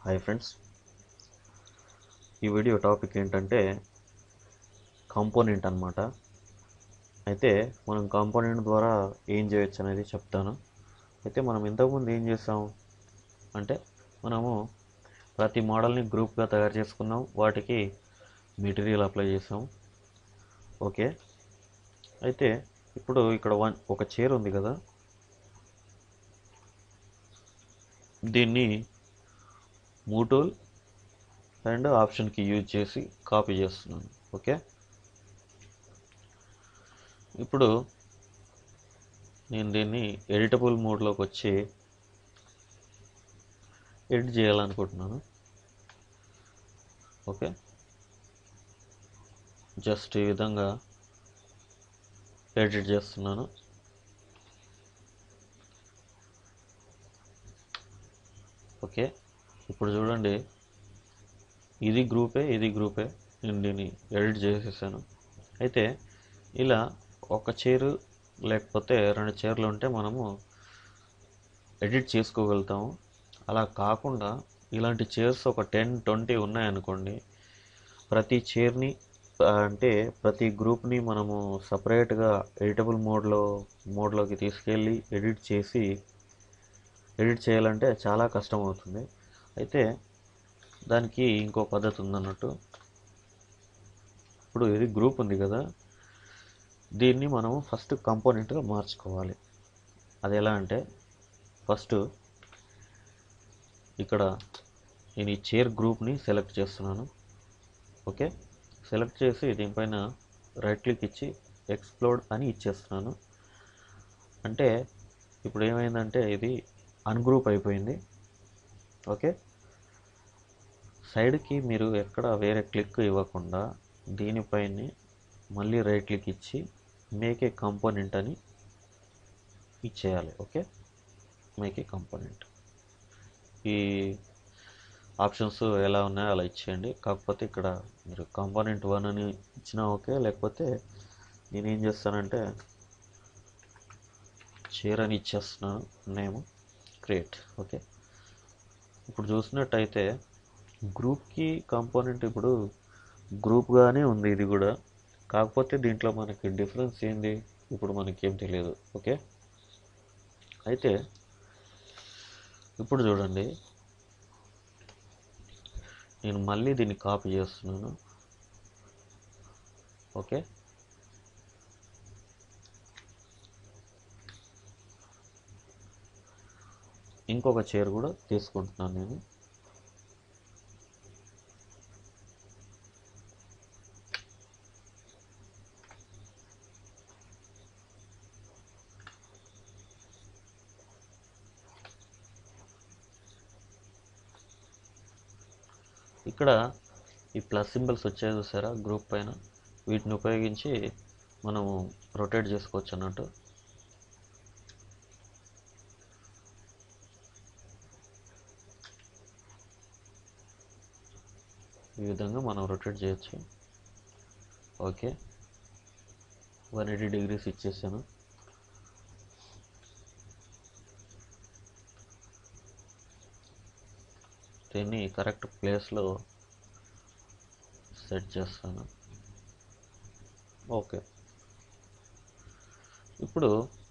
hi friends ఈ video topic ఏంటంటే component అన్నమాట అయితే మనం కాంపోనెంట్ ద్వారా ఏం చేయొచ్చు అనేది చెప్తాను అయితే మనం ఇంతకుముందు ఏం చేసాం అంటే మనము ప్రతి మోడల్ని గ్రూప్గా తయారు చేసుకున్నాం వాటికి మెటీరియల్ అప్లై చేసాం ఓకే అయితే ఇప్పుడు ఇక్కడ వన్ ఒక చైర్ ఉంది కదా దీన్ని మూటూల్ అండ్ ఆప్షన్కి యూజ్ చేసి కాపీ చేస్తున్నాను ఓకే ఇప్పుడు నేను దీన్ని ఎడిటబుల్ మోడ్లోకి వచ్చి ఎడిట్ చేయాలనుకుంటున్నాను ఓకే జస్ట్ ఈ విధంగా ఎడిట్ చేస్తున్నాను ఓకే ఇప్పుడు చూడండి ఇది గ్రూపే ఇది గ్రూపే నేను దీన్ని ఎడిట్ చేసేసాను అయితే ఇలా ఒక చైరు లేకపోతే రెండు చైర్లు ఉంటే మనము ఎడిట్ చేసుకోగలుగుతాము అలా కాకుండా ఇలాంటి చైర్స్ ఒక టెన్ ట్వంటీ ఉన్నాయనుకోండి ప్రతి చైర్ని అంటే ప్రతి గ్రూప్ని మనము సపరేట్గా ఎడిటబుల్ మోడ్లో మోడ్లోకి తీసుకెళ్ళి ఎడిట్ చేసి ఎడిట్ చేయాలంటే చాలా కష్టం అవుతుంది అయితే దానికి ఇంకో పద్ధతి ఉందన్నట్టు ఇప్పుడు ఇది గ్రూప్ ఉంది కదా దీన్ని మనము ఫస్ట్ కంపోనెంట్గా మార్చుకోవాలి అది ఎలా అంటే ఫస్ట్ ఇక్కడ నేను ఈ చైర్ గ్రూప్ని సెలెక్ట్ చేస్తున్నాను ఓకే సెలెక్ట్ చేసి దీనిపైన రైట్ క్లిక్ ఇచ్చి ఎక్స్ప్లోడ్ అని ఇచ్చేస్తున్నాను అంటే ఇప్పుడు ఏమైందంటే ఇది అన్గ్రూప్ అయిపోయింది ఓకే సైడ్కి మీరు ఎక్కడ వేరే క్లిక్ ఇవ్వకుండా దీనిపైన మళ్ళీ రైట్ క్లిక్ ఇచ్చి మేక్ ఏ కంపోనెంట్ అని ఇచ్చేయాలి ఓకే మేక్ ఏ కంపోనెంట్ ఈ ఆప్షన్స్ ఎలా ఉన్నాయో అలా ఇచ్చేయండి కాకపోతే ఇక్కడ మీరు కంపోనెంట్ వన్ అని ఇచ్చినా ఓకే లేకపోతే నేను ఏం చేస్తానంటే చైర్ అని ఇచ్చేస్తున్నాను నేమ్ క్రియేట్ ఓకే ఇప్పుడు చూసినట్టయితే గ్రూప్కి కాంపోనెంట్ ఇప్పుడు గ్రూప్గానే ఉంది ఇది కూడా కాకపోతే దీంట్లో మనకి డిఫరెన్స్ ఏంది ఇప్పుడు మనకి ఏం తెలియదు ఓకే అయితే ఇప్పుడు చూడండి నేను మళ్ళీ దీన్ని కాపీ చేస్తున్నాను ఓకే ఇంకొక చైర్ కూడా తీసుకుంటున్నాను నేను ఇక్కడ ఈ ప్లస్ సింబల్స్ వచ్చాయి చూసారా గ్రూప్ పైన వీటిని ఉపయోగించి మనము రొటేట్ చేసుకోవచ్చు అన్నట్టు ఈ విధంగా మనం రొటేట్ చేయొచ్చు ఓకే వన్ ఎయిటీ డిగ్రీస్ ఇచ్చేసాను దీన్ని కరెక్ట్ ప్లేస్లో సెట్ చేస్తాను ఓకే ఇప్పుడు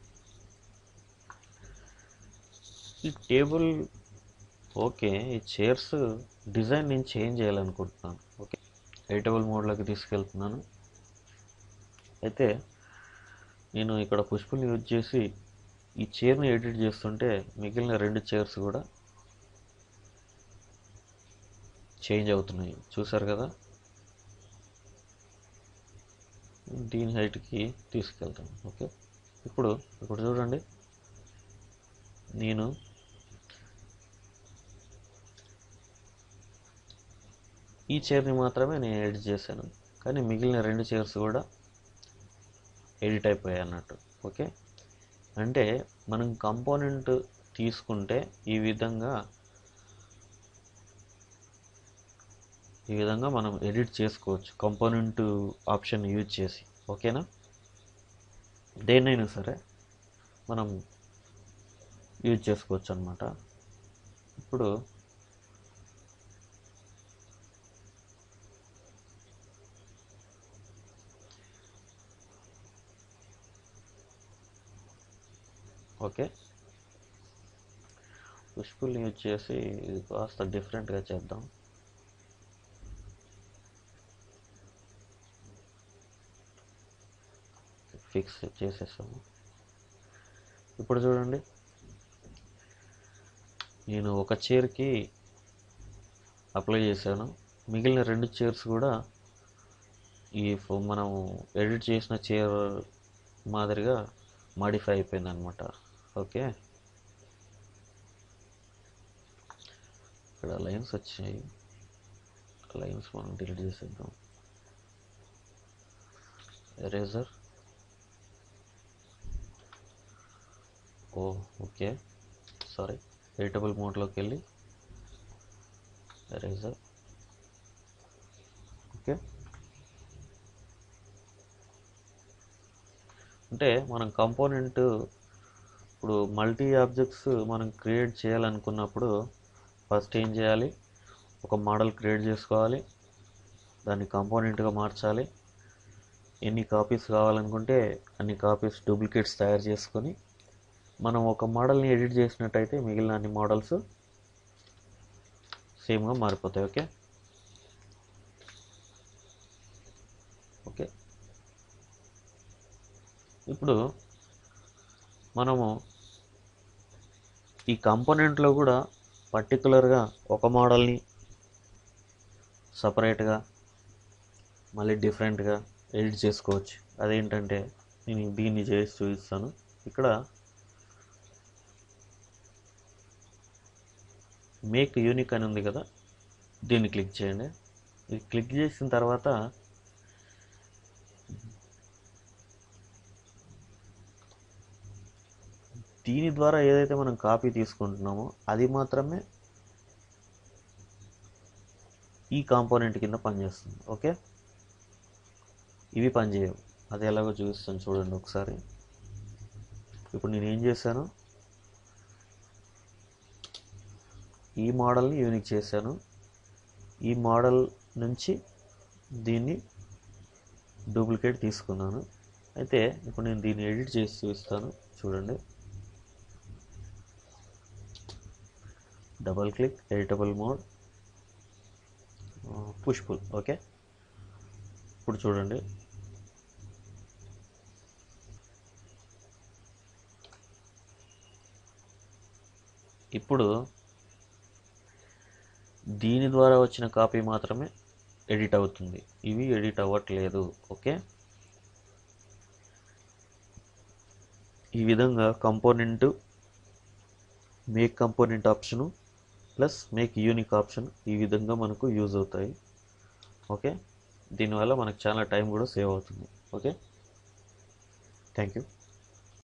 ఈ టేబుల్ ఓకే ఈ చైర్స్ డిజైన్ నేను చేంజ్ చేయాలనుకుంటున్నాను ఓకే ఎడిటబుల్ మోడ్లోకి తీసుకెళ్తున్నాను అయితే నేను ఇక్కడ పుష్పుల్ని యూజ్ చేసి ఈ చైర్ని ఎడిట్ చేస్తుంటే మిగిలిన రెండు చైర్స్ కూడా చేంజ్ అవుతున్నాయి చూసారు కదా దీని హైట్కి తీసుకెళ్తాను ఓకే ఇప్పుడు ఇప్పుడు చూడండి నేను ఈ చైర్ని మాత్రమే నేను ఎడిట్ చేశాను కానీ మిగిలిన రెండు చైర్స్ కూడా ఎడిట్ అయిపోయాయి అన్నట్టు ఓకే అంటే మనం కంపోనెంట్ తీసుకుంటే ఈ విధంగా ఈ విధంగా మనం ఎడిట్ చేసుకోవచ్చు కంపోనెంట్ ఆప్షన్ యూజ్ చేసి ఓకేనా దేన్నైనా సరే మనం యూజ్ చేసుకోవచ్చు అనమాట ఇప్పుడు ఓకే పుష్పుల్ని యూజ్ చేసి ఇది కాస్త డిఫరెంట్గా చేద్దాం ఫిక్స్ చేసేసాము ఇప్పుడు చూడండి నేను ఒక చైర్కి అప్లై చేశాను మిగిలిన రెండు చైర్స్ కూడా ఈ ఫో- మనం ఎడిట్ చేసిన చైర్ మాదిరిగా మాడిఫై అయిపోయింది అనమాట ఓకే ఇక్కడ లైన్స్ వచ్చాయి లైన్స్ మనం డిలీట్ చేసేద్దాం ఎరేజర్ ఓ ఓకే సారీ ఎడిటబుల్ మోడ్లోకి వెళ్ళి ఎరేజర్ ఓకే అంటే మనం కాంపోనెంట్ ఇప్పుడు మల్టీ ఆబ్జెక్ట్స్ మనం క్రియేట్ చేయాలనుకున్నప్పుడు ఫస్ట్ ఏం చేయాలి ఒక మోడల్ క్రియేట్ చేసుకోవాలి దాన్ని కాంపోనెంట్గా మార్చాలి ఎన్ని కాపీస్ కావాలనుకుంటే అన్ని కాపీస్ డూప్లికేట్స్ తయారు చేసుకొని మనం ఒక మోడల్ని ఎడిట్ చేసినట్టయితే మిగిలిన అన్ని మోడల్స్ సేమ్గా మారిపోతాయి ఓకే ఓకే ఇప్పుడు మనము ఈ కాంపోనెంట్లో కూడా పర్టికులర్గా ఒక మోడల్ని సపరేట్గా మళ్ళీ డిఫరెంట్గా ఎడిట్ చేసుకోవచ్చు అదేంటంటే నేను దీన్ని చేసి చూపిస్తాను ఇక్కడ మేక్ యూనిక్ అని ఉంది కదా దీన్ని క్లిక్ చేయండి ఇది క్లిక్ చేసిన తర్వాత దీని ద్వారా ఏదైతే మనం కాపీ తీసుకుంటున్నామో అది మాత్రమే ఈ కాంపోనెంట్ కింద పనిచేస్తుంది ఓకే ఇవి పనిచేయవు అది ఎలాగో చూపిస్తాను చూడండి ఒకసారి ఇప్పుడు నేను ఏం చేశాను ఈ మోడల్ని యూనిక్ చేశాను ఈ మోడల్ నుంచి దీన్ని డూప్లికేట్ తీసుకున్నాను అయితే ఇప్పుడు నేను దీన్ని ఎడిట్ చేసి చూపిస్తాను చూడండి double click editable mode push pull okay ఇప్పుడు చూడండి ఇప్పుడు దీని ద్వారా వచ్చిన కాపీ మాత్రమే ఎడిట్ అవుతుంది ఇవి ఎడిట్ అవ్వట్లేదు ఓకే ఈ విధంగా component make component option plus make unique option ఈ విధంగా మనకు యూజ్ అవుతాయి ఓకే దీనివల్ల మనకు చాలా టైం కూడా సేవ్ అవుతుంది ఓకే థ్యాంక్ యూ